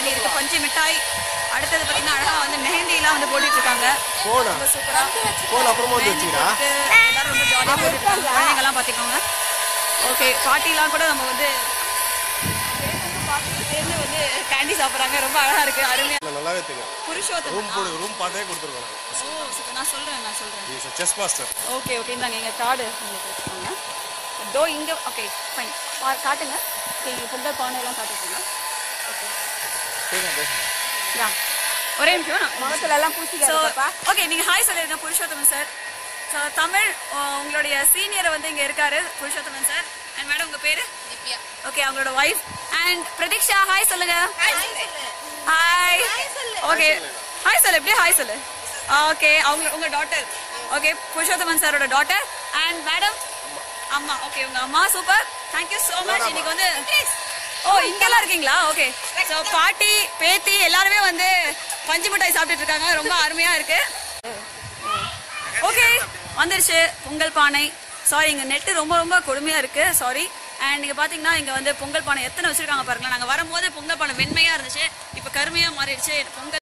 இருக்கு பஞ்சு மிட்டாய் அடுத்தது பாத்தீங்கன்னா அழகா வந்து மெஹந்தி எல்லாம் வந்து போட்டுட்டு இருக்காங்க போனா ரொம்ப சூப்பரா போன் அப்புறமா வந்து மெஹந்தி வச்சுக்கிறா போட்டு எல்லாரும் ரொம்ப ஜாலியா போட்டுட்டு இருக்காங்க குழந்தைங்க எல்லாம் பாத்துக்கோங்க ஓகே பாட்டிலாம் கூட நம்ம வந்து பாட்டியும் சேர்ந்து வந்து கேண்டி சாப்பிடுறாங்க ரொம்ப அழகா இருக்கு அருமையா நான் நல்லாவே தெரியும் புருஷோத்தம் ரூம் போடு ரூம் பார்த்தே கொடுத்துருக்கோம் ஓ சூப்பர் நான் சொல்றேன் நான் சொல்றேன் is chess master okay okay இந்தாங்க எங்க கார்டு உங்களுக்கு வச்சுக்கோங்க தோ இங்க ஓகே ஃபைன் காட்டுங்க ஓகே இங்க பொங்கல் பானை எல்லாம் காட்டுங்க ஓகே யா ஒரே நிமிஷம் நான் முகத்துல எல்லாம் பூசிக்காதப்பா ஓகே நீங்க ஹாய் சொல்லிருங்க புருஷோத்தமன் சார் ஸோ தமிழ் அஹ், உங்களுடைய சீனியர் வந்து இங்க இருக்காரு புருஷோத்தமன் சார் அண்ட் மேடம் உங்க பேரு ஓகே அவங்களோட ஒய்ஃப் அண்ட் பிரதீக்ஷா ஹாய் சொல்லுங்க ஹாய் ஓகே ஹாய் சொல்லு எப்படி ஹாய் சொல்லு ஓகே அவங்க உங்க டாட்டர் ஓகே புருஷோத்தமன் சாரோட டாட்டர் அண்ட் மேடம் அம்மா ஓகே உங்க அம்மா super thank you so much இன்னைக்கு வந்து ஓ இங்கெல்லாம் இருக்கீங்களா ஓகே ஸோ பாட்டி பேத்தி எல்லாருமே வந்து பஞ்சு மிட்டாய் சாப்பிட்டுட்டு இருக்காங்க ரொம்ப அருமையா இருக்கு ஓகே வந்துருச்சு பொங்கல் பானை சாரி இங்க நெட்டு ரொம்ப ரொம்ப கொடுமையா இருக்கு சாரி அண்ட் நீங்க பாத்தீங்கன்னா இங்க வந்து பொங்கல் பானை எத்தனை வச்சிருக்காங்க பாருங்களேன் நாங்க வரும்போது பொங்கல் பானை வெண்மையா இருந்துச்சு இப்ப கருமையா மாறிடுச்சு பொங்கல்